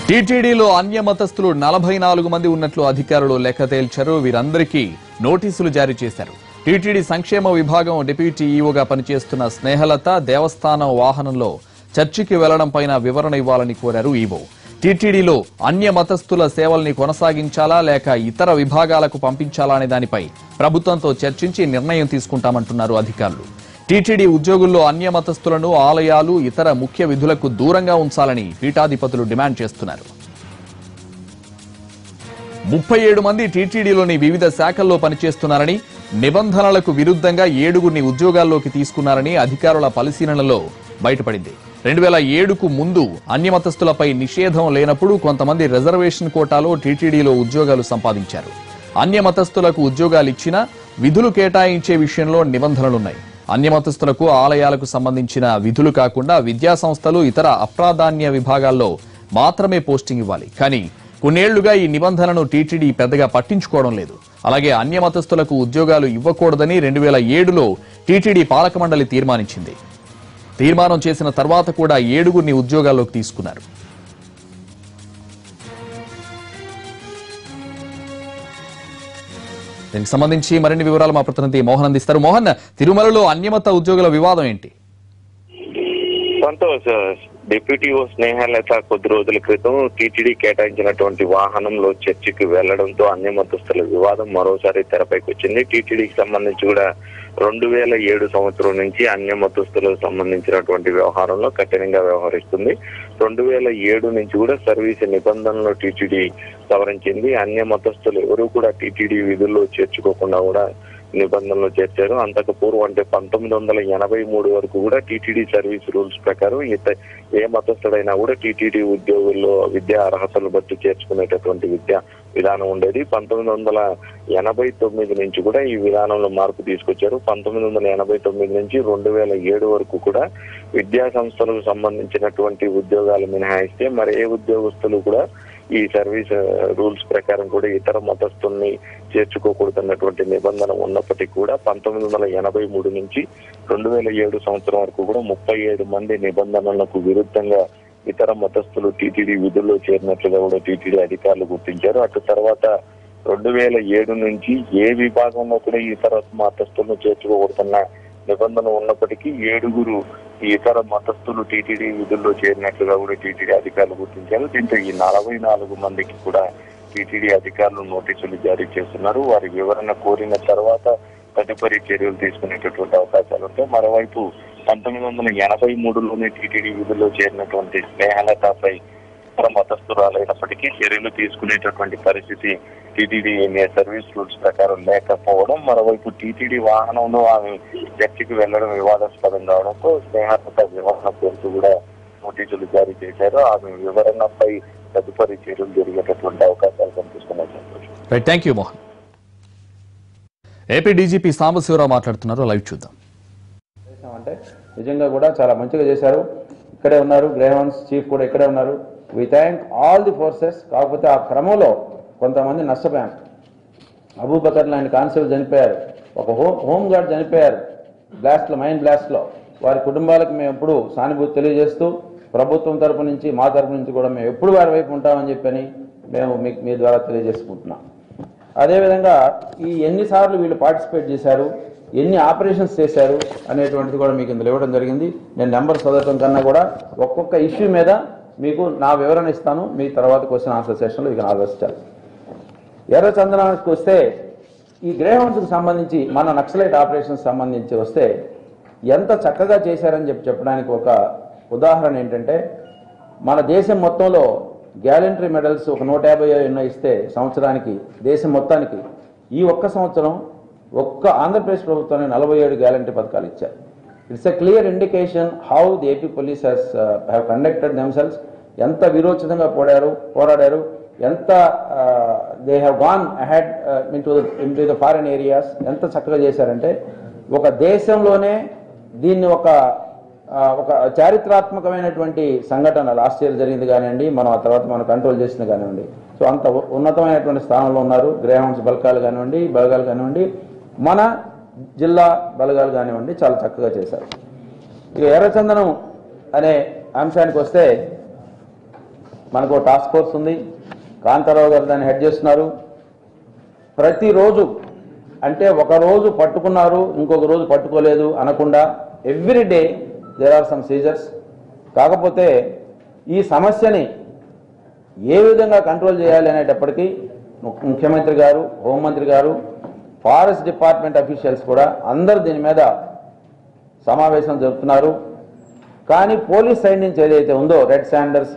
టీటీడీలో అన్య మతస్థులు నలభై నాలుగు మంది ఉన్నట్లు అధికారులు లెక్క తేల్చారు వీరందరికీ నోటీసులు జారీ చేశారు టీటీడీ సంక్షేమ విభాగం డిప్యూటీ ఈఓగా పనిచేస్తున్న స్నేహలత దేవస్థానం వాహనంలో చర్చికి వెళ్లడం పైన వివరణ ఇవ్వాలని కోరారు ఈవో టీటీడీలో అన్య మతస్థుల సేవల్ని కొనసాగించాలా లేక ఇతర విభాగాలకు పంపించాలా అనే దానిపై ప్రభుత్వంతో చర్చించి నిర్ణయం తీసుకుంటామంటున్నారు అధికారులు టీటీడీ ఉద్యోగుల్లో అన్య మతస్థులను ఆలయాలు ఇతర ముఖ్య విధులకు దూరంగా ఉంచాలని పీఠాధిపతులు డిమాండ్ చేస్తున్నారు ముప్పై ఏడు మంది టీటీడీలోని వివిధ శాఖల్లో పనిచేస్తున్నారని నిబంధనలకు విరుద్ధంగా ఏడుగురిని ఉద్యోగాల్లోకి తీసుకున్నారని అధికారుల పరిశీలనలో బయటపడింది రెండు వేల ఏడుకు ముందు అన్యమతస్థులపై నిషేధం లేనప్పుడు కొంతమంది రిజర్వేషన్ కోటాలో టీటీడీలో ఉద్యోగాలు సంపాదించారు అన్యమతస్థులకు ఉద్యోగాలు ఇచ్చినా విధులు కేటాయించే విషయంలో నిబంధనలున్నాయి అన్యమతస్థులకు ఆలయాలకు సంబంధించిన విధులు కాకుండా విద్యా సంస్థలు ఇతర అప్రాధాన్య విభాగాల్లో మాత్రమే పోస్టింగ్ ఇవ్వాలి కానీ కొన్నేళ్లుగా ఈ నిబంధనను టీటీడీ పెద్దగా పట్టించుకోవడం లేదు అలాగే అన్య మతస్థులకు ఉద్యోగాలు ఇవ్వకూడదని రెండు వేల ఏడులో టీటీడీ పాలక మండలి తీర్మానించింది తీర్మానం చేసిన తర్వాత కూడా ఏడుగురిని ఉద్యోగాల్లోకి తీసుకున్నారు దీనికి సంబంధించి మరిన్ని వివరాలు మా ప్రతినిధి మోహన్ అందిస్తారు మోహన్ తిరుమలలో అన్యమత ఉద్యోగుల వివాదం ఏంటి సంతోష్ డిప్యూటీ ఓ స్నేహలత కొద్ది రోజుల క్రితం టీటీడీ కేటాయించినటువంటి వాహనంలో చర్చికి వెళ్లడంతో అన్య మతస్థుల వివాదం మరోసారి తెరపైకి వచ్చింది టీటీడీకి సంబంధించి కూడా రెండు వేల ఏడు సంవత్సరం నుంచి అన్య మతస్థులకు సంబంధించినటువంటి వ్యవహారంలో కఠినంగా వ్యవహరిస్తుంది రెండు వేల ఏడు నుంచి కూడా సర్వీస్ నిబంధనలు టీటీడీ సవరించింది అన్య మతస్థులు ఎవరు కూడా టీటీడీ విధుల్లో చేర్చుకోకుండా కూడా నిబంధనలు చేర్చారు అంతకు పూర్వం అంటే పంతొమ్మిది వందల ఎనభై మూడు వరకు కూడా టీటీడీ సర్వీస్ రూల్స్ ప్రకారం ఇత ఏ మతస్థుడైనా కూడా టీటీడీ ఉద్యోగుల్లో విద్యా అర్హతలు బట్టి చేర్చుకునేటటువంటి విద్యా విధానం ఉండేది పంతొమ్మిది వందల ఎనభై తొమ్మిది నుంచి కూడా ఈ విధానంలో మార్పు తీసుకొచ్చారు పంతొమ్మిది వందల ఎనభై తొమ్మిది నుంచి రెండు వేల ఏడు వరకు కూడా విద్యా సంస్థలకు సంబంధించినటువంటి ఉద్యోగాలు మినహాయిస్తే మరి ఏ ఉద్యోగస్తులు కూడా ఈ సర్వీస్ రూల్స్ ప్రకారం కూడా ఇతర మతస్థుల్ని చేర్చుకోకూడదన్నటువంటి నిబంధన ఉన్నప్పటికీ కూడా పంతొమ్మిది వందల ఎనభై మూడు నుంచి రెండు వేల ఏడు సంవత్సరం వరకు కూడా ముప్పై ఏడు మంది నిబంధనలకు విరుద్ధంగా ఇతర మతస్థులు టీటీడీ విధుల్లో చేరినట్లుగా కూడా టీటీడీ అధికారులు గుర్తించారు అటు తర్వాత రెండు వేల ఏడు నుంచి ఏ విభాగంలో కూడా ఇతర మతస్థులను చేర్చుకోకూడదన్న నిబంధన ఉన్నప్పటికీ ఏడుగురు ఈ ఇతర మతస్థులు టీటీడీ విధుల్లో చేరినట్లుగా కూడా టీటీడీ అధికారులు గుర్తించారు దీంతో ఈ నలభై నాలుగు మందికి కూడా టీటీడీ అధికారులు నోటీసులు జారీ చేస్తున్నారు వారి వివరణ కోరిన తర్వాత తదుపరి చర్యలు తీసుకునేటటువంటి అవకాశాలు ఉంటాయి మరోవైపు పంతొమ్మిది వందల ఎనభై మూడులోనే టీటీడీ విధుల్లో చేరినటువంటి స్నేహలతపై ఇతర మతస్థురాలైనప్పటికీ చర్యలు తీసుకునేటటువంటి పరిస్థితి టీటీడీ సర్వీస్ రూల్స్ ప్రకారం లేకపోవడం మరోవైపు టీటీడీ వాహనంలో ఆమె చర్చికి వెళ్లడం వివాదాస్పదం కావడంతో స్నేహలత వివరణ పేరుతో కూడా నోటీసులు జారీ చేశారు ఆమె వివరణపై తదుపరి చర్యలు జరిగేటటువంటి అవకాశాలు కనిపిస్తున్నాయి Santosh right thank you Mohan AP DGP Sambasivarao మాట్లాడుతున్నారు లైవ్ చూద్దాం అంటే నిజంగా కూడా చాలా మంచిగా చేశారు ఇక్కడే ఉన్నారు గ్రేహౌన్స్ చీఫ్ కూడా ఇక్కడే ఉన్నారు we thank all the forces కాకపోతే ఆ క్రమంలో కొంతమంది నష్టపోయాం అబూబకర్ లాంటి కానిస్టేబుల్ చనిపోయారు ఒక హోమ్ హోమ్ గార్డ్ చనిపోయారు బ్లాస్ట్లో మైన్ బ్లాస్ట్లో వారి కుటుంబాలకు మేము ఎప్పుడు సానుభూతి తెలియజేస్తూ ప్రభుత్వం తరపు నుంచి మా తరపు నుంచి కూడా మేము ఎప్పుడు వారి వైపు ఉంటామని చెప్పని మేము మీకు మీ ద్వారా తెలియజేసుకుంటున్నాం అదేవిధంగా ఈ ఎన్నిసార్లు వీళ్ళు పార్టిసిపేట్ చేశారు ఎన్ని ఆపరేషన్స్ చేశారు అనేటువంటిది కూడా మీకు ఇందులో ఇవ్వడం జరిగింది నేను నెంబర్ చదవటం కన్నా కూడా ఒక్కొక్క ఇష్యూ మీద మీకు నా వివరణ ఇస్తాను మీ తర్వాత క్వశ్చన్ ఆన్సర్ సెషన్లో ఇక ఆలోచించాలి ఎర్ర చందనానికి వస్తే ఈ గ్రేహౌన్స్కి సంబంధించి మన నక్సలైట్ ఆపరేషన్స్ సంబంధించి వస్తే ఎంత చక్కగా చేశారని చెప్పి చెప్పడానికి ఒక ఉదాహరణ ఏంటంటే మన దేశం మొత్తంలో గ్యాలంటరీ మెడల్స్ ఒక నూట యాభై ఎన్నో ఇస్తే సంవత్సరానికి దేశం మొత్తానికి ఈ ఒక్క సంవత్సరం ఒక్క ఆంధ్రప్రదేశ్ ప్రభుత్వాన్ని నలభై ఏడు గ్యాలంటరీ పథకాలు ఇచ్చారు it's a clear indication how the AP police has have conducted themselves ఎంత విరోచితంగా పోరాడారు పోరాడారు ఎంత they have gone ahead in to in to the foreign areas ఎంత చక్కగా చేశారంటే ఒక దేశంలోనే దీన్ని ఒక ఆ, ఒక చారిత్రాత్మకమైనటువంటి సంఘటన లాస్ట్ ఇయర్ జరిగింది కానివ్వండి మనం ఆ తర్వాత మనం కంట్రోల్ చేసింది కానివ్వండి సో అంత ఉ- ఉన్నతమైనటువంటి స్థానంలో ఉన్నారు గ్రేహౌండ్స్ బలకాలు కానివ్వండి బలగాలు కానివ్వండి మన జిల్లా బలగాలు కానివ్వండి చాలా చక్కగా చేశారు ఇక ఎర్రచందనం అనే అంశానికి వస్తే మనకు ఓ టాస్క్ ఫోర్స్ ఉంది కాంతారావు గారు దాన్ని హెడ్ చేస్తున్నారు ప్రతిరోజు అంటే ఒక రోజు పట్టుకున్నారు ఇంకొక రోజు పట్టుకోలేదు అనకుండా every day there are some seizures కాకపోతే ఈ సమస్యని ఏ విధంగా కంట్రోల్ చేయాలి అనేటప్పటికీ ము- ముఖ్యమంత్రి గారు హోంమంత్రి గారు ఫారెస్ట్ డిపార్ట్మెంట్ అఫీషియల్స్ కూడా అందరు దీని మీద సమావేశం జరుపుతున్నారు కానీ పోలీస్ సైడ్ నుంచి ఏదైతే ఉందో red sanders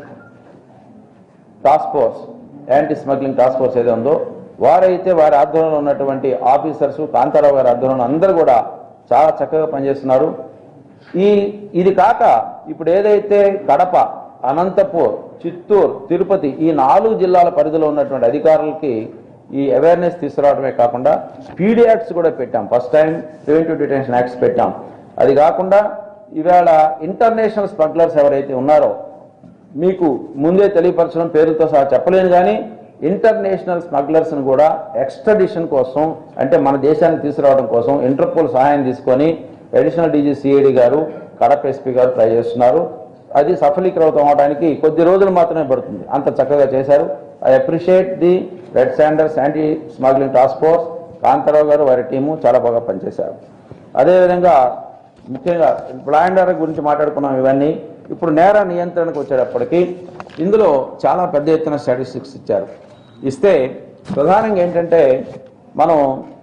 task force anti smuggling task force ఏదో ఉందో వారైతే వారి ఆధ్వర్యంలో ఉన్నటువంటి ఆఫీసర్స్ కాంతారావు గారి ఆధ్వర్యంలో అందరూ కూడా చాలా చక్కగా పనిచేస్తున్నారు ఈ ఇది కాక ఇప్పుడు ఏదైతే కడప అనంతపూర్ చిత్తూరు తిరుపతి ఈ నాలుగు జిల్లాల పరిధిలో ఉన్నటువంటి అధికారులకి ఈ అవేర్నెస్ తీసుకురావడమే కాకుండా పీడీ యాక్ట్స్ కూడా పెట్టాం first time preventive detention acts పెట్టాం అది కాకుండా ఇవాళ ఇంటర్నేషనల్ స్మగ్లర్స్ ఎవరైతే ఉన్నారో మీకు ముందే తెలియపరచడం పేరుతో సహా చెప్పలేను కానీ ఇంటర్నేషనల్ స్మగ్లర్స్ ను కూడా ఎక్స్ట్రడిషన్ కోసం అంటే మన దేశానికి తీసుకురావడం కోసం ఇంటర్పోల్ సహాయం తీసుకొని అడిషనల్ డీజీ సిఐడి గారు కడప ఎస్పీ గారు ట్రై చేస్తున్నారు అది సఫలీకృతం అవడానికి కొద్ది రోజులు మాత్రమే పడుతుంది అంత చక్కగా చేశారు I appreciate the red sanders anti smuggling task force Kantharao garu వారి టీము చాలా బాగా పనిచేశారు అదేవిధంగా ముఖ్యంగా బ్లాండర్ గురించి మాట్లాడుకున్నాం ఇవన్నీ ఇప్పుడు నేర నియంత్రణకు వచ్చేటప్పటికి ఇందులో చాలా పెద్ద ఎత్తున స్టాటిస్టిక్స్ ఇచ్చారు ఇస్తే ప్రధానంగా ఏంటంటే మనం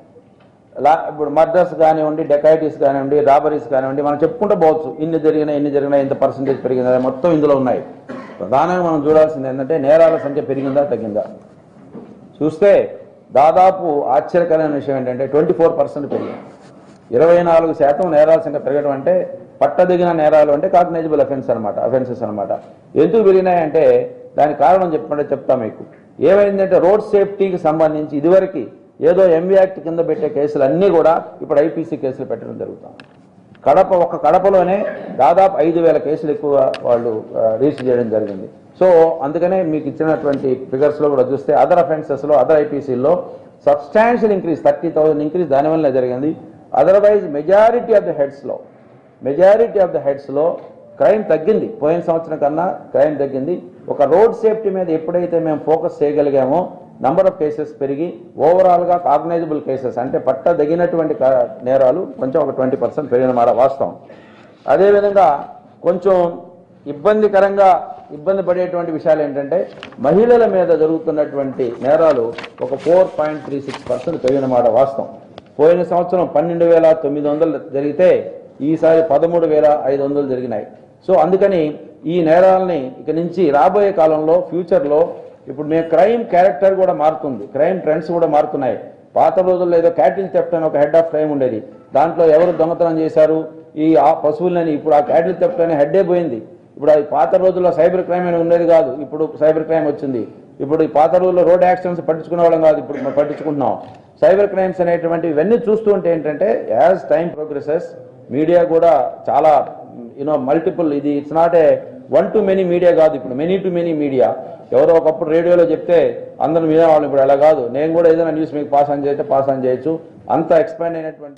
లా ఇప్పుడు మర్డర్స్ కానివ్వండి డెకైటీస్ కానివ్వండి రాబరీస్ కానివ్వండి మనం చెప్పుకుంటూ పోవచ్చు ఇన్ని జరిగినాయి ఇన్ని జరిగినాయి ఇంత పర్సంటేజ్ పెరిగిందా మొత్తం ఇందులో ఉన్నాయి ప్రధానంగా మనం చూడాల్సింది ఏంటంటే నేరాల సంఖ్య పెరిగిందా తగ్గిందా చూస్తే దాదాపు ఆశ్చర్యకరమైన విషయం ఏంటంటే ట్వంటీ ఫోర్ పర్సెంట్ పెరిగింది ఇరవై నాలుగు శాతం నేరాల సంఖ్య పెరగడం అంటే పట్టదిగిన నేరాలు అంటే కాగ్నైజబుల్ అఫెన్స్ అనమాట అఫెన్సెస్ అనమాట ఎందుకు పెరిగినాయంటే దానికి కారణం చెప్పమంటే చెప్తా మీకు ఏమైందంటే రోడ్ సేఫ్టీకి సంబంధించి ఇదివరకు ఏదో ఎంవి యాక్ట్ కింద పెట్టే కేసులు అన్నీ కూడా ఇప్పుడు ఐపీసీ కేసులు పెట్టడం జరుగుతుంది కడప ఒక కడపలోనే దాదాపు ఐదు వేల కేసులు ఎక్కువ వాళ్ళు రిజిస్టర్ చేయడం జరిగింది సో అందుకనే మీకు ఇచ్చినటువంటి ఫిగర్స్ లో కూడా చూస్తే అదర్ అఫెన్సెస్ లో అదర్ ఐపీసీలో substantial increase thirty thousand increase దానివల్ల జరిగింది otherwise majority of the heads లో మెజారిటీ ఆఫ్ ద హెడ్స్ లో క్రైమ్ తగ్గింది పోయిన సంవత్సరం కన్నా క్రైమ్ తగ్గింది ఒక రోడ్ సేఫ్టీ మీద ఎప్పుడైతే మేము ఫోకస్ చేయగలిగామో నంబర్ ఆఫ్ కేసెస్ పెరిగి ఓవరాల్ గా కాగ్నైజబుల్ కేసెస్ అంటే పట్టదగినటువంటి కా- నేరాలు కొంచెం ఒక ట్వంటీ పర్సెంట్ పెరిగిన మాట వాస్తవం అదేవిధంగా కొంచెం ఇబ్బందికరంగా ఇబ్బంది పడేటువంటి విషయాలు ఏంటంటే మహిళల మీద జరుగుతున్నటువంటి నేరాలు ఒక four point three six percent పెరిగిన మాట వాస్తవం పోయిన సంవత్సరం పన్నెండు వేల తొమ్మిది వందలు జరిగితే ఈసారి పదమూడు వేల ఐదు వందలు జరిగినాయి సో అందుకని ఈ నేరాలని ఇక నుంచి రాబోయే కాలంలో ఫ్యూచర్లో ఇప్పుడు మేము క్రైమ్ క్యారెక్టర్ కూడా మారుతుంది క్రైమ్ ట్రెండ్స్ కూడా మారుతున్నాయి పాత రోజుల్లో ఏదో క్యాటిల్ థెఫ్ట్ అని ఒక హెడ్ ఆఫ్ క్రైమ్ ఉండేది దాంట్లో ఎవరు దొంగతనం చేశారు ఈ ఆ పశువులని ఇప్పుడు ఆ క్యాటిల్ థెఫ్ట్ అనే హెడ్డే పోయింది ఇప్పుడు అది పాత రోజుల్లో సైబర్ క్రైమ్ అని ఉండేది కాదు ఇప్పుడు సైబర్ క్రైమ్ వచ్చింది ఇప్పుడు ఈ పాత రోజుల్లో రోడ్ యాక్సిడెంట్స్ పట్టించుకునే వాళ్ళం కాదు ఇప్పుడు మనం పట్టించుకుంటున్నాం సైబర్ క్రైమ్స్ అనేటువంటి ఇవన్నీ చూస్తూ ఉంటే ఏంటంటే యాజ్ టైం ప్రోగ్రెసెస్ మీడియా కూడా చాలా యూనో మల్టిపుల్ ఇది it's not a one to many media కాదు ఇప్పుడు మెనీ టు మెనీ మీడియా ఎవరో ఒకప్పుడు రేడియోలో చెప్తే అందరు మీద వాళ్ళు ఇప్పుడు అలా కాదు నేను కూడా ఏదైనా న్యూస్ మీకు పాస్ ఆన్ చేస్తే పాస్ ఆన్ చేయొచ్చు అంత ఎక్స్పాండ్ అయినటువంటి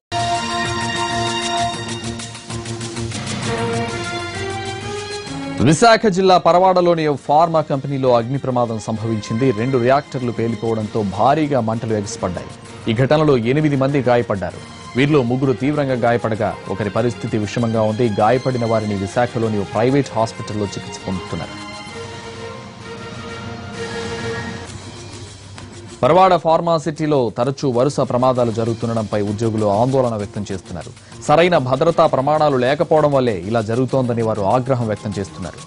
విశాఖ జిల్లా పరవాడలోని ఓ ఫార్మా కంపెనీలో అగ్ని ప్రమాదం సంభవించింది రెండు రియాక్టర్లు పేలిపోవడంతో భారీగా మంటలు ఎగసిపడ్డాయి ఈ ఘటనలో ఎనిమిది మంది గాయపడ్డారు వీరిలో ముగ్గురు తీవ్రంగా గాయపడగా ఒకరి పరిస్థితి విషమంగా ఉంది గాయపడిన వారిని విశాఖలోని ఓ ప్రైవేట్ హాస్పిటల్లో చికిత్స పొందుతున్నారు పరవాడ ఫార్మాసిటీలో తరచూ వరుస ప్రమాదాలు జరుగుతుండడంపై ఉద్యోగులు ఆందోళన వ్యక్తం చేస్తున్నారు సరైన భద్రతా ప్రమాణాలు లేకపోవడం వల్లే ఇలా జరుగుతోందని వారు ఆగ్రహం వ్యక్తం చేస్తున్నారు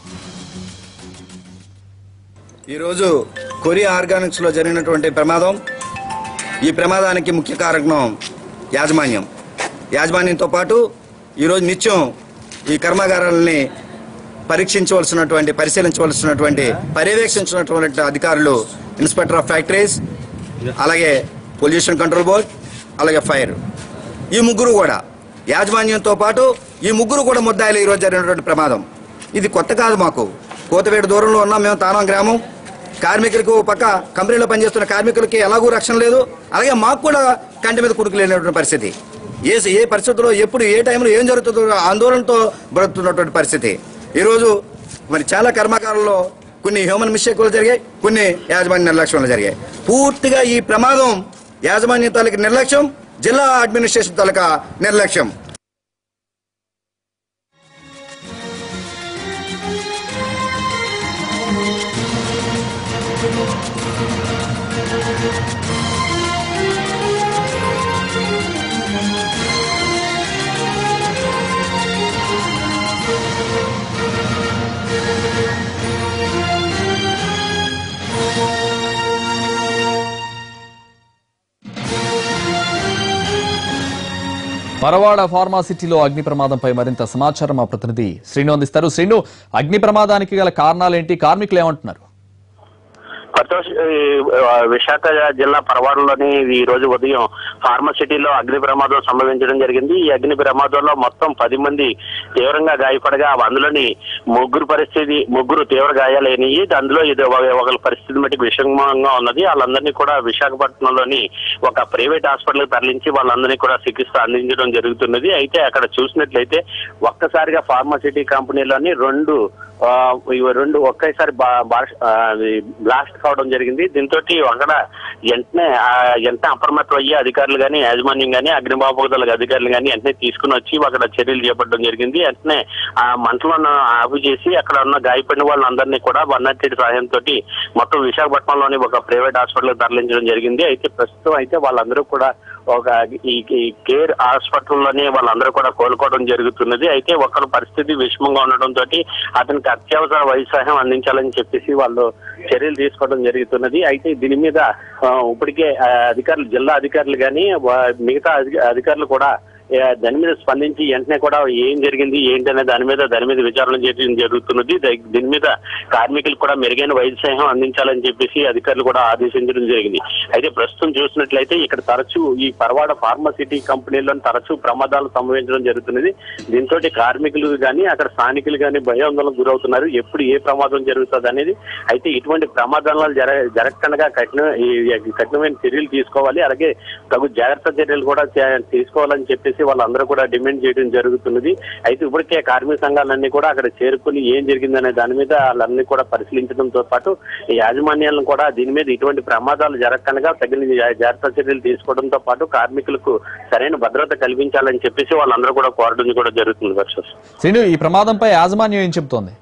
ఈరోజు కొరియా ఆర్గానిక్స్లో జరిగినటువంటి ప్రమాదం ఈ ప్రమాదానికి ముఖ్య కారణం యాజమాన్యం యాజమాన్యంతో పాటు ఈరోజు నిత్యం ఈ కర్మాగారాలని పరీక్షించవలసినటువంటి పరిశీలించవలసినటువంటి పర్యవేక్షించినటువంటి అధికారులు ఇన్స్పెక్టర్ ఆఫ్ ఫ్యాక్టరీస్ అలాగే పొల్యూషన్ కంట్రోల్ బోర్డ్ అలాగే ఫైర్ ఈ ముగ్గురు కూడా యాజమాన్యంతో పాటు ఈ ముగ్గురు కూడా ముద్దాయిలు ఈరోజు జరిగినటువంటి ప్రమాదం ఇది కొత్త కాదు మాకు కోతవేడు దూరంలో ఉన్నాం మేము తానం గ్రామం కార్మికులకు ఓ పక్క కంపెనీలో పనిచేస్తున్న కార్మికులకి ఎలాగూ రక్షణ లేదు అలాగే మాకు కూడా కంటి మీద కుడుకు లేనటువంటి పరిస్థితి ఏ ఏ పరిస్థితుల్లో ఎప్పుడు ఏ టైంలో ఏం జరుగుతుందో ఆందోళనతో బ్రతుకుతున్నటువంటి పరిస్థితి ఈరోజు మరి చాలా కర్మాగారాల్లో కొన్ని హ్యూమన్ మిస్టేక్ వల్ల జరిగాయి కొన్ని యాజమాన్య నిర్లక్ష్యం వల్ల జరిగాయి పూర్తిగా ఈ ప్రమాదం యాజమాన్యం తాలూకా నిర్లక్ష్యం జిల్లా అడ్మినిస్ట్రేషన్ తాలూకా నిర్లక్ష్యం పరవాడ ఫార్మాసిటీలో అగ్ని ప్రమాదంపై మరింత సమాచారం మా ప్రతినిధి శ్రీను అందిస్తారు శ్రీను అగ్ని ప్రమాదానికి గల కారణాలేంటి కార్మికులు ఏమంటున్నారు ప్రతోష్ ఈ, ఆ, విశాఖ జిల్లా పరవాడలోని ఈ రోజు ఉదయం ఫార్మసిటీలో అగ్ని ప్రమాదం సంభవించడం జరిగింది ఈ అగ్ని ప్రమాదంలో మొత్తం పది మంది తీవ్రంగా గాయపడగా అందులోని ముగ్గురు పరిస్థితి ముగ్గురు తీవ్ర గాయాలైనవి అందులో ఇది ఒక- ఒకరి పరిస్థితి మటుకు విషమంగా ఉన్నది వాళ్ళందరినీ కూడా విశాఖపట్నంలోని ఒక ప్రైవేట్ హాస్పిటల్ తరలించి వాళ్ళందరినీ కూడా చికిత్స అందించడం జరుగుతున్నది అయితే అక్కడ చూసినట్లయితే ఒక్కసారిగా ఫార్మసిటీ కంపెనీలోని రెండు ఆ, ఇవి రెండు ఒకేసారి బా- బా- ఆ, అది బ్లాస్ట్ కావడం జరిగింది దీంతో అక్కడ వెంటనే ఆ, వెంటనే అప్రమత్తం అయ్యి అధికారులు కానీ యాజమాన్యం కానీ అగ్నిమాపక అధికారులు కానీ వెంటనే తీసుకుని వచ్చి అక్కడ చర్యలు చేపట్టడం జరిగింది వెంటనే ఆ మంటలను ఆపు చేసి అక్కడ ఉన్న గాయపడిన వాళ్ళందరినీ కూడా వన్ నాట్ ఎయిట్ సహాయంతో మొత్తం విశాఖపట్నంలోని ఒక ప్రైవేట్ హాస్పిటల్ తరలించడం జరిగింది అయితే ప్రస్తుతం అయితే వాళ్ళందరూ కూడా ఒక ఈ ఈ కేర్ హాస్పిటల్లోనే వాళ్ళందరూ కూడా కోలుకోవడం జరుగుతున్నది అయితే ఒకరి పరిస్థితి విషమంగా ఉండడం తోటి అతనికి అత్యవసర వైద్య సహాయం అందించాలని చెప్పేసి వాళ్ళు చర్యలు తీసుకోవడం జరుగుతున్నది అయితే దీని మీద ఆ, ఇప్పటికే ఆ, అధికారులు జిల్లా అధికారులు కానీ మిగతా అధి- అధికారులు కూడా ఆ, దాని మీద స్పందించి వెంటనే కూడా ఏం జరిగింది ఏంటనే దాని మీద దాని మీద విచారణ చేయడం జరుగుతున్నది ద- దీని మీద కార్మికులు కూడా మెరుగైన వైద్య సహాయం అందించాలని చెప్పేసి అధికారులు కూడా ఆదేశించడం జరిగింది అయితే ప్రస్తుతం చూసినట్లయితే ఇక్కడ తరచూ ఈ పరవాడ ఫార్మసిటీ కంపెనీలో తరచూ ప్రమాదాలు సంభవించడం జరుగుతున్నది దీంతో కార్మికులు కానీ అక్కడ స్థానికులు కానీ భయాందోళనకు గురవుతున్నారు ఎప్పుడు ఏ ప్రమాదం జరుగుతుంది అనేది అయితే ఇటువంటి ప్రమాదాలు జర జరగకుండా కఠిన ఈ కఠినమైన చర్యలు తీసుకోవాలి అలాగే తగు జాగ్రత్త చర్యలు కూడా చే- తీసుకోవాలని చెప్పేసి వాళ్ళందరూ కూడా డిమాండ్ చేయడం జరుగుతున్నది అయితే ఇప్పటికే కార్మిక సంఘాలన్నీ కూడా అక్కడ చేరుకుని ఏం జరిగిందనే దాని మీద వాళ్ళన్నీ కూడా పరిశీలించడంతో పాటు ఈ యాజమాన్యాలను కూడా దీని మీద ఇటువంటి ప్రమాదాలు జరగకుండా తగిన జా- జాగ్రత్త చర్యలు తీసుకోవడంతో పాటు కార్మికులకు సరైన భద్రత కల్పించాలని చెప్పేసి వాళ్ళందరూ కూడా కోరడం కూడా జరుగుతుంది వర్షస్ శ్రీను ఈ ప్రమాదంపై యాజమాన్యం ఏం చెబుతోంది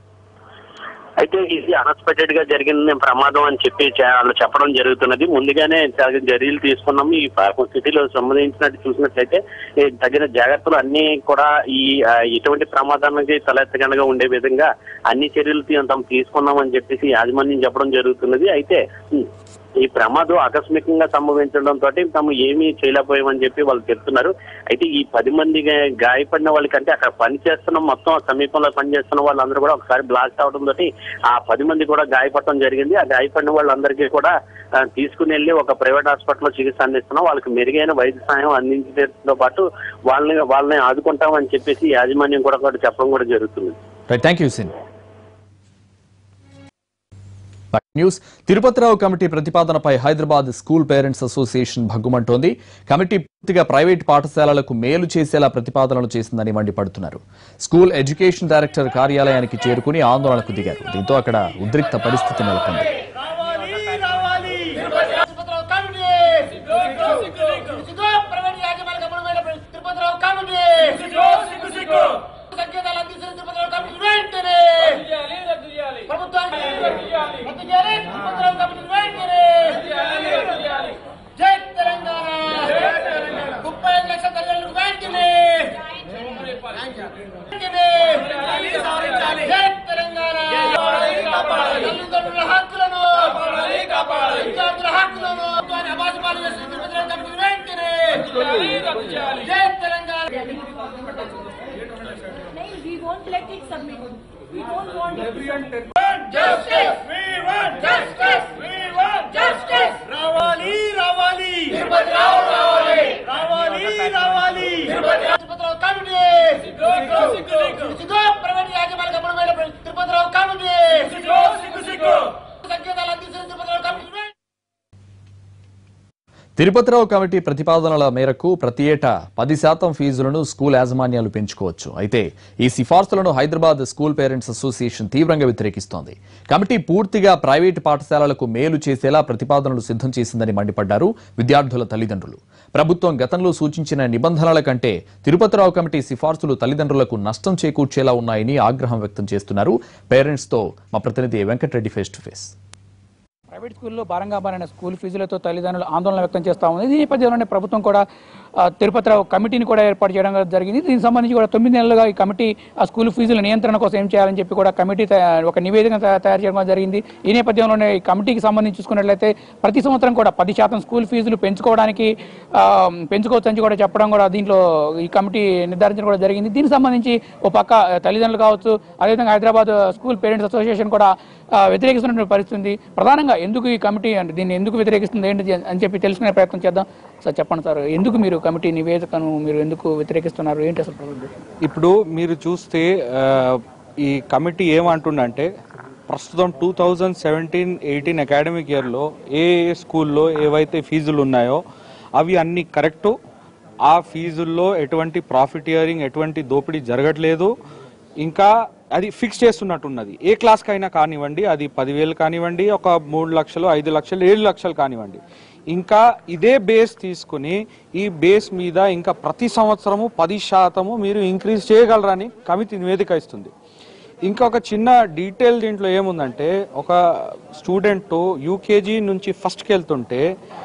అయితే ఇది అన్ఎక్స్పెక్టెడ్ గా జరిగిన ప్రమాదం అని చెప్పి చే- వాళ్ళు చెప్పడం జరుగుతున్నది ముందుగానే తగిన చర్యలు తీసుకున్నాము ఈ సిటీలో సంబంధించినట్టు చూసినట్లయితే ఈ తగిన జాగ్రత్తలు అన్ని కూడా ఈ ఆ, ఇటువంటి ప్రమాదానికి తలెత్తకుండా ఉండే విధంగా అన్ని చర్యలు తీ- తాము తీసుకున్నామని చెప్పేసి యాజమాన్యం చెప్పడం జరుగుతున్నది అయితే ఉమ్, ఈ ప్రమాదం ఆకస్మికంగా సంభవించడం తోటి తాము ఏమీ చేయలేకపోయామని చెప్పి వాళ్ళు చెప్తున్నారు అయితే ఈ పది మంది గా- గాయపడిన వాళ్ళకంటే అక్కడ పని చేస్తున్న మొత్తం సమీపంలో పనిచేస్తున్న వాళ్ళందరూ కూడా ఒకసారి బ్లాస్ట్ అవడం తోటి ఆ పది మంది కూడా గాయపడటం జరిగింది ఆ గాయపడిన వాళ్ళందరికీ కూడా ఆ, తీసుకుని వెళ్ళి ఒక ప్రైవేట్ హాస్పిటల్లో చికిత్స అందిస్తున్నాం వాళ్ళకి మెరుగైన వైద్య సహాయం అందించడంతో పాటు వాళ్ళని వాళ్ళని ఆదుకుంటామని చెప్పేసి యాజమాన్యం కూడా కూడా చెప్పడం కూడా జరుగుతుంది రైట్ థ్యాంక్ యూ సిన్ న్యూస్ తిరుపతిరావు కమిటీ ప్రతిపాదనపై హైదరాబాద్ స్కూల్ పేరెంట్స్ అసోసియేషన్ భగ్గుమంటోంది కమిటీ పూర్తిగా ప్రైవేట్ పాఠశాలలకు మేలు చేసేలా ప్రతిపాదనలు చేసిందని మండిపడుతున్నారు స్కూల్ ఎడ్యుకేషన్ డైరెక్టర్ కార్యాలయానికి చేరుకుని ఆందోళనకు దిగారు దీంతో అక్కడ ఉద్రిక్త పరిస్థితి నెలకొంది రావాలి రావాలి తిరుపతిరావు కమిటీ సిగ్గు ప్రైవేట్ యాజమాన్య గమనమైన తిరుపతిరావు కమిటీ సిగ్గు సంకేతాలు అందించిన తిరుపతిరావు కమిటీ వెంటనే ప్రభుత్వానికి రద్దు చేయాలి తిరుపతిరావు కమిటీ వెంటనే జై తెలంగాణ ముప్పై ఐదు లక్షల తల్లిదండ్రులకు వెంటనే వెంటనే జై తెలంగాణ తల్లిదండ్రుల హక్కులను విద్యార్థుల హక్కులను ప్రభుత్వాన్ని అబాధపాలు చేసిన తిరుపతిరావు కమిటీ వెంటనే జై తెలంగాణ नहीं we won't let it submit we don't want it to submit. Justice! We want justice! We want justice! రావాలి రావాలి తిరుపతిరావు రావాలి రావాలి రావాలి తిరుపతిరావు కమిటీ సిగ్గు ప్రైవేట్ యాజమాన్య గమనమైన తిరుపతిరావు కమిటీ సిగ్గు సిగ్గు సంకేతాలు అందించిన తిరుపతిరావు కమిటీ తిరుపతిరావు కమిటీ ప్రతిపాదనల మేరకు ప్రతి ఏటా పది శాతం ఫీజులను స్కూల్ యాజమాన్యాలు పెంచుకోవచ్చు అయితే ఈ సిఫార్సులను హైదరాబాద్ స్కూల్ పేరెంట్స్ అసోసియేషన్ తీవ్రంగా వ్యతిరేకిస్తోంది కమిటీ పూర్తిగా ప్రైవేటు పాఠశాలలకు మేలు చేసేలా ప్రతిపాదనలు సిద్ధం చేసిందని మండిపడ్డారు విద్యార్థుల తల్లిదండ్రులు ప్రభుత్వం గతంలో సూచించిన నిబంధనల కంటే తిరుపతిరావు కమిటీ సిఫార్సులు తల్లిదండ్రులకు నష్టం చేకూర్చేలా ఉన్నాయని ఆగ్రహం వ్యక్తం చేస్తున్నారు పేరెంట్స్తో మా ప్రతినిధి Venkatareddy face to face private స్కూల్లో భారంగా మారిన స్కూల్ ఫీజులతో తల్లిదండ్రులు ఆందోళన వ్యక్తం చేస్తా ఉంది ఈ నేపథ్యంలోనే ప్రభుత్వం కూడా ఆ, తిరుపతిరావు కమిటీని కూడా ఏర్పాటు చేయడం జరిగింది దీనికి సంబంధించి కూడా తొమ్మిది నెలలుగా ఈ కమిటీ ఆ స్కూల్ ఫీజుల నియంత్రణ కోసం ఏం చేయాలని చెప్పి కూడా కమిటీ తయా- ఒక నివేదిక తయా- తయారు చేయడం జరిగింది ఈ నేపథ్యంలోనే ఈ కమిటీకి సంబంధించి చూసుకున్నట్లయితే ప్రతి సంవత్సరం కూడా పది శాతం స్కూల్ ఫీజులు పెంచుకోవడానికి ఆ, పెంచుకోవచ్చని కూడా చెప్పడం కూడా దీంట్లో ఈ కమిటీ నిర్ధారించడం కూడా జరిగింది దీనికి సంబంధించి ఒక పక్క తల్లిదండ్రులు కావచ్చు అదేవిధంగా హైదరాబాద్ స్కూల్ పేరెంట్స్ అసోసియేషన్ కూడా ఆ, వ్యతిరేకిస్తున్నటువంటి పరిస్థితి ఉంది ప్రధానంగా ఎందుకు ఈ కమిటీ అంటే దీన్ని ఎందుకు వ్యతిరేకిస్తుంది ఏంటి అని చెప్పి తెలుసుకునే ప్రయత్నం చేద్దాం సార్ చెప్పండి సార్ ఎందుకు మీరు కమిటీ నివేదికను మీరు ఎందుకు వ్యతిరేకిస్తున్నారు ఏంటి అసలు problem? ఇప్పుడు మీరు చూస్తే ఆ, ఈ కమిటీ ఏమంటుండంటే ప్రస్తుతం two thousand seventeen eighteen academic ఇయర్లో ఏ ఏ స్కూల్లో ఏవైతే ఫీజులు ఉన్నాయో అవి అన్ని కరెక్టు ఆ ఫీజుల్లో ఎటువంటి ప్రాఫిటియరింగ్ ఎటువంటి దోపిడీ జరగట్లేదు ఇంకా అది ఫిక్స్ చేస్తున్నట్టున్నది ఏ క్లాస్కి అయినా కానివ్వండి అది పదివేలు కానివ్వండి ఒక మూడు లక్షలు ఐదు లక్షలు ఏడు లక్షలు కానివ్వండి ఇంకా ఇదే బేస్ తీసుకుని ఈ బేస్ మీద ఇంకా ప్రతి సంవత్సరము పది శాతము మీరు ఇంక్రీజ్ చేయగలరని కమిటీ నివేదిక ఇస్తుంది ఇంకొక చిన్న డీటెయిల్ దీంట్లో ఏముందంటే ఒక స్టూడెంట్ యూకేజీ నుంచి ఫస్ట్కి వెళ్తుంటే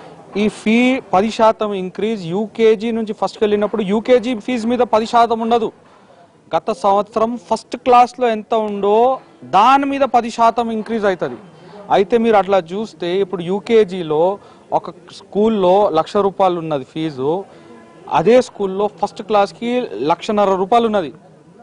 ఈ ఫీ పది శాతం ఇంక్రీజ్ యూకేజీ నుంచి ఫస్ట్కి వెళ్ళినప్పుడు యూకేజీ ఫీజు మీద పది శాతం ఉండదు గత సంవత్సరం ఫస్ట్ క్లాస్లో ఎంత ఉందో దాని మీద పది శాతం ఇంక్రీజ్ అవుతుంది అయితే మీరు అట్లా చూస్తే ఇప్పుడు యూకేజీలో ఒక స్కూల్లో లక్ష రూపాయలు ఉన్నది ఫీజు అదే స్కూల్లో ఫస్ట్ క్లాస్కి లక్షన్నర రూపాయలు ఉన్నది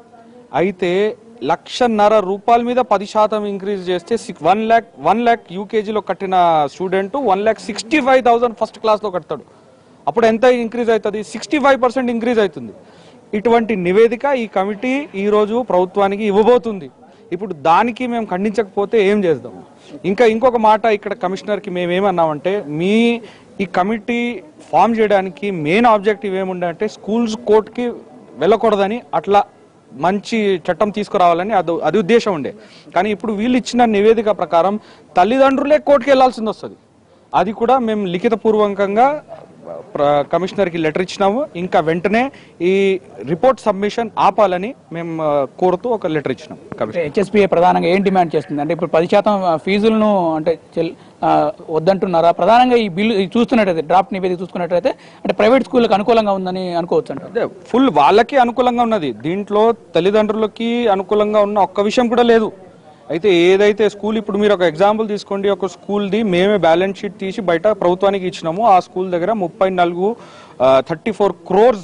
అయితే లక్షన్నర రూపాయల మీద పది శాతం ఇంక్రీజ్ చేస్తే వన్ ల్యాక్ వన్ ల్యాక్ యూకేజీలో కట్టిన student one lakh sixty five thousand first క్లాస్లో కడతాడు అప్పుడు ఎంత ఇంక్రీజ్ అవుతుంది సిక్స్టీ ఫైవ్ పర్సెంట్ ఇంక్రీజ్ అవుతుంది ఇటువంటి నివేదిక ఈ కమిటీ ఈరోజు ప్రభుత్వానికి ఇవ్వబోతుంది ఇప్పుడు దానికి మేము ఖండించకపోతే ఏం చేద్దాం ఇంకా ఇంకొక మాట ఇక్కడ కమిషనర్కి మేము ఏమన్నామంటే మీ ఈ కమిటీ ఫామ్ చేయడానికి మెయిన్ ఆబ్జెక్టివ్ ఏముండే అంటే స్కూల్స్ కోర్టుకి వెళ్ళకూడదని అట్లా మంచి చట్టం తీసుకురావాలని అది అది ఉద్దేశం ఉండే కానీ ఇప్పుడు వీళ్ళు ఇచ్చిన నివేదిక ప్రకారం తల్లిదండ్రులే కోర్టుకి వెళ్లాల్సింది వస్తుంది అది కూడా మేము లిఖితపూర్వకంగా ప్ర- కమిషనర్కి లెటర్ ఇచ్చినాము ఇంకా వెంటనే ఈ రిపోర్ట్ సబ్మిషన్ ఆపాలని మేము ఆ, కోరుతూ ఒక లెటర్ ఇచ్చినాం కమిషనర్ హెచ్ఎస్పీఏ ప్రధానంగా ఏం డిమాండ్ చేస్తుంది అంటే ఇప్పుడు పది శాతం ఆ, ఫీజులను అంటే చెల్- ఆ, వద్దంటున్నారా ప్రధానంగా ఈ బిల్లు ఇది చూస్తున్నట్టయితే డ్రాఫ్ట్ నివేదిక చూసుకున్నట్టయితే అంటే ప్రైవేట్ స్కూళ్ళకి అనుకూలంగా ఉందని అనుకోవచ్చు అంట అదే ఫుల్ వాళ్ళకి అనుకూలంగా ఉన్నది దీంట్లో తల్లిదండ్రులకి అనుకూలంగా ఉన్న ఒక్క విషయం కూడా లేదు అయితే ఏదైతే స్కూల్ ఇప్పుడు మీరు ఒక ఎగ్జాంపుల్ తీసుకోండి ఒక స్కూల్ది మేమే బ్యాలెన్స్ షీట్ తీసి బయట ప్రభుత్వానికి ఇచ్చినాము ఆ స్కూల్ దగ్గర ముప్పై నాలుగు థర్టీ ఫోర్ క్రోర్స్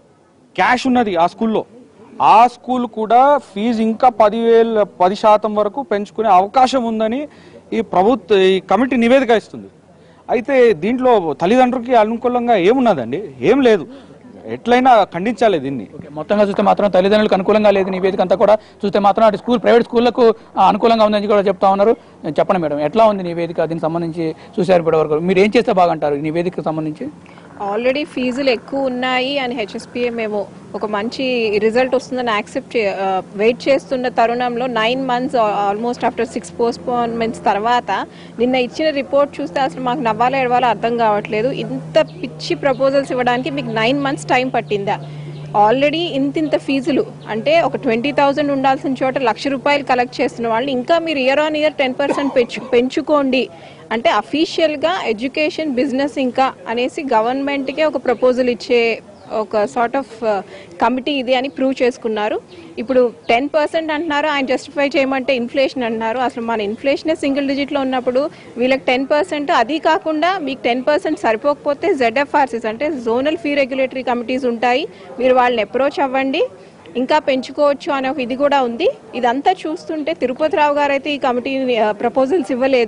క్యాష్ ఉన్నది ఆ స్కూల్లో ఆ స్కూల్ కూడా ఫీజు ఇంకా పదివేల పది శాతం వరకు పెంచుకునే అవకాశం ఉందని ఈ ప్రభుత్వ ఈ కమిటీ నివేదిక ఇస్తుంది అయితే దీంట్లో తల్లిదండ్రులకి అనుకూలంగా ఏమున్నదండి ఏం లేదు ఎట్లయినా ఖండించాలి దీన్ని ఓకే, మొత్తంగా చూస్తే మాత్రం తల్లిదండ్రులకు అనుకూలంగా లేదు నివేదిక అంతా కూడా చూస్తే మాత్రం అటు స్కూల్ ప్రైవేట్ స్కూళ్లకు ఆ, అనుకూలంగా ఉందని కూడా చెప్తా ఉన్నారు చెప్పండి మేడం ఎట్లా ఉంది నివేదిక దీనికి సంబంధించి చూశారు ఇప్పటి వరకు మీరు ఏం చేస్తే బాగుంటారు ఈ నివేదికకు సంబంధించి ఆల్రెడీ ఫీజులు ఎక్కువ ఉన్నాయి అని హెచ్ఎస్పిఏ మేము ఒక మంచి రిజల్ట్ వస్తుందని యాక్సెప్ట్ వెయిట్ చేస్తున్న తరుణంలో nine months almost after six postponements తర్వాత నిన్న ఇచ్చిన రిపోర్ట్ చూస్తే అసలు మాకు నవ్వాలో ఎడవాలో అర్థం కావట్లేదు ఇంత పిచ్చి ప్రపోజల్స్ ఇవ్వడానికి మీకు నైన్ మంత్స్ టైం పట్టిందా ఆల్రెడీ ఇంతింత ఫీజులు అంటే ఒక ట్వంటీ థౌజండ్ ఉండాల్సిన చోట లక్ష రూపాయలు కలెక్ట్ చేస్తున్న వాళ్ళు ఇంకా మీరు year on year ten percent పెంచు పెంచుకోండి అంటే అఫీషియల్గా ఎడ్యుకేషన్ బిజినెస్ ఇంకా అనేసి గవర్నమెంట్కే ఒక ప్రపోజల్ ఇచ్చే ఒక సార్ట్ ఆఫ్ కమిటీ ఇది అని ప్రూవ్ చేసుకున్నారు ఇప్పుడు టెన్ పర్సెంట్ అంటున్నారు ఆయన జస్టిఫై చేయమంటే ఇన్ఫ్లేషన్ అంటున్నారు అసలు మన ఇన్ఫ్లేషనే సింగిల్ డిజిట్లో ఉన్నప్పుడు వీళ్ళకి టెన్ పర్సెంట్ అది కాకుండా మీకు టెన్ పర్సెంట్ సరిపోకపోతే జెడ్ఎఫ్ఆర్సీస్ అంటే జోనల్ ఫీ రెగ్యులేటరీ కమిటీస్ ఉంటాయి మీరు వాళ్ళని అప్రోచ్ అవ్వండి ఇంకా పెంచుకోవచ్చు అనే ఒక ఇది కూడా ఉంది ఇదంతా చూస్తుంటే తిరుపతి రావు గారు అయితే ఈ కమిటీ ప్రపోజల్స్ ఇవ్వలేదు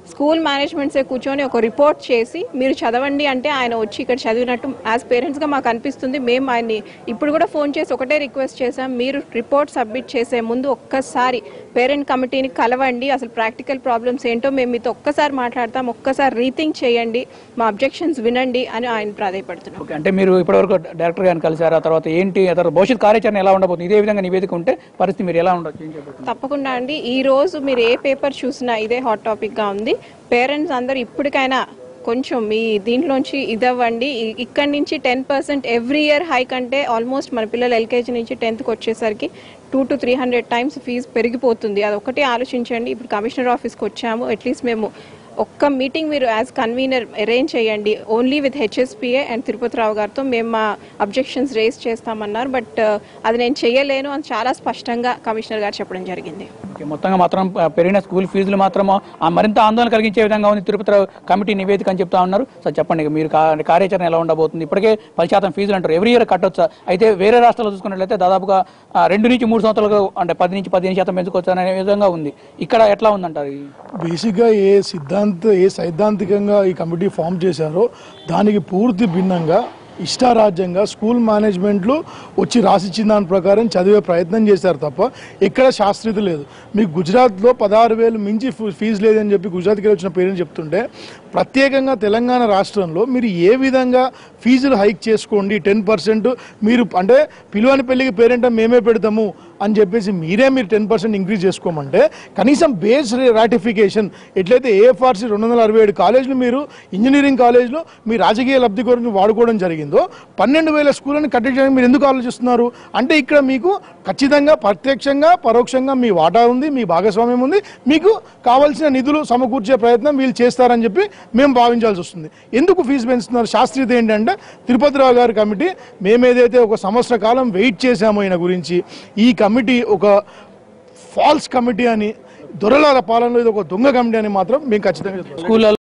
స్కూల్ మేనేజ్మెంట్సే కూర్చొని ఒక రిపోర్ట్ చేసి మీరు చదవండి అంటే ఆయన వచ్చి ఇక్కడ చదివినట్టు యాజ్ పేరెంట్స్గా మాకు అనిపిస్తుంది మేము ఆయన్ని ఇప్పుడు కూడా ఫోన్ చేసి ఒకటే రిక్వెస్ట్ చేసాం మీరు రిపోర్ట్ సబ్మిట్ చేసే ముందు ఒక్కసారి పేరెంట్ కమిటీని కలవండి అసలు ప్రాక్టికల్ ప్రాబ్లమ్స్ ఏంటో మేము మీతో ఒక్కసారి మాట్లాడతాం ఒక్కసారి రీథింక్ చేయండి మా అబ్జెక్షన్స్ వినండి అని ఆయన ప్రాధాయపడుతున్నాం ఓకే అంటే మీరు ఇప్పటివరకు డైరెక్టర్ గారిని కలిసారు ఆ తర్వాత ఏంటి ఆ తర్వాత భవిష్యత్ కార్యాచరణ ఎలా ఉండబోతుంది ఇదే విధంగా నివేదిక ఉంటే పరిస్థితి మీరు ఎలా ఉండొచ్చు ఏం చెప్పబోతున్నారు? తప్పకుండా అండి ఈ రోజు మీరు ఏ పేపర్ చూసినా ఇదే హాట్ టాపిక్ గా ఉంది పేరెంట్స్ అందరూ ఇప్పటికైనా కొంచెం మీ దీంట్లోంచి ఇదవ్వండి ఇ- ఇక్కడి నుంచి ten percent every year hike అంటే ఆల్మోస్ట్ మన పిల్లలు ఎల్కేజీ నుంచి టెన్త్కి వచ్చేసరికి two to three hundred times fee పెరిగిపోతుంది అది ఒకటి ఆలోచించండి ఇప్పుడు కమిషనర్ ఆఫీస్కి వచ్చాము అట్లీస్ట్ మేము ఒక్క మీటింగ్ మీరు యాజ్ కన్వీనర్ అరేంజ్ చేయండి only with HSPA and Tirupathi Rao గారితో మేము మా అబ్జెక్షన్స్ రేస్ చేస్తామన్నారు బట్ అది నేను చేయలేను అని చాలా స్పష్టంగా కమిషనర్ గారు చెప్పడం జరిగింది ఓకే మొత్తంగా మాత్రం ఆ, పెరిగిన స్కూల్ ఫీజులు మాత్రం ఆ, మరింత ఆందోళన కలిగించే విధంగా ఉంది తిరుపతి రావు కమిటీ నివేదిక అని చెప్తా ఉన్నారు సార్ చెప్పండి ఇక మీరు కా- కార్యాచరణ ఎలా ఉండబోతుంది ఇప్పటికే పది శాతం ఫీజులు అంటారు ఎవ్రీ ఇయర్ కట్టొచ్చా అయితే వేరే రాష్ట్రాల్లో చూసుకున్నట్లయితే దాదాపుగా ఆ, రెండు నుంచి మూడు సంవత్సరాలుగా అంటే పది నుంచి పదిహేను శాతం పెంచుకోవచ్చు అనే విధంగా ఉంది ఇక్కడ ఎట్లా ఉందంటారు ఈ- బేసిక్గా ఏ సిద్ధాంత ఏ సైద్ధాంతికంగా ఈ కమిటీ ఫామ్ చేశారో దానికి పూర్తి భిన్నంగా ఇష్టారాజ్యంగా స్కూల్ మేనేజ్మెంట్లు వచ్చి రాసిచ్చిన దాని ప్రకారం చదివే ప్రయత్నం చేశారు తప్ప ఎక్కడ శాస్త్రీయత లేదు మీకు గుజరాత్లో పదహారు వేలు మించి ఫీ- ఫీజు లేదని చెప్పి గుజరాత్కి వచ్చిన పేరెంట్స్ చెప్తుంటే ప్రత్యేకంగా తెలంగాణ రాష్ట్రంలో మీరు ఏ విధంగా ఫీజులు హైక్ చేసుకోండి టెన్ పర్సెంట్ మీరు అంటే పిలువని పెళ్లికి పేరెంట్ మేమే పెడతాము అని చెప్పేసి మీరే మీరు టెన్ పర్సెంట్ ఇంక్రీజ్ చేసుకోమంటే కనీసం బేస్ రాటిఫికేషన్ ఎట్లయితే ఏఎఫ్ఆర్సీ రెండు వందల అరవై ఏడు కాలేజీలు మీరు ఇంజనీరింగ్ కాలేజ్లో మీ రాజకీయ లబ్ధి కొరకు వాడుకోవడం జరిగిందో పన్నెండు వేల స్కూళ్ళని కట్టించడానికి మీరు ఎందుకు ఆలోచిస్తున్నారు అంటే ఇక్కడ మీకు ఖచ్చితంగా ప్రత్యక్షంగా పరోక్షంగా మీ వాటా ఉంది మీ భాగస్వామ్యం ఉంది మీకు కావాల్సిన నిధులు సమకూర్చే ప్రయత్నం వీళ్ళు చేస్తారని చెప్పి మేము భావించాల్సి వస్తుంది ఎందుకు ఫీజు పెంచుతున్నారు శాస్త్రీయత ఏంటంటే తిరుపతిరావు గారి కమిటీ మేమేదైతే ఒక సంవత్సర కాలం వెయిట్ చేశామో ఈయన గురించి ఈ కమిటీ ఒక ఫాల్స్ కమిటీ అని దొరలాల పాలనలో ఇది ఒక దొంగ కమిటీ అని మాత్రం మేము ఖచ్చితంగా చెప్తాం స్కూళ్ళలో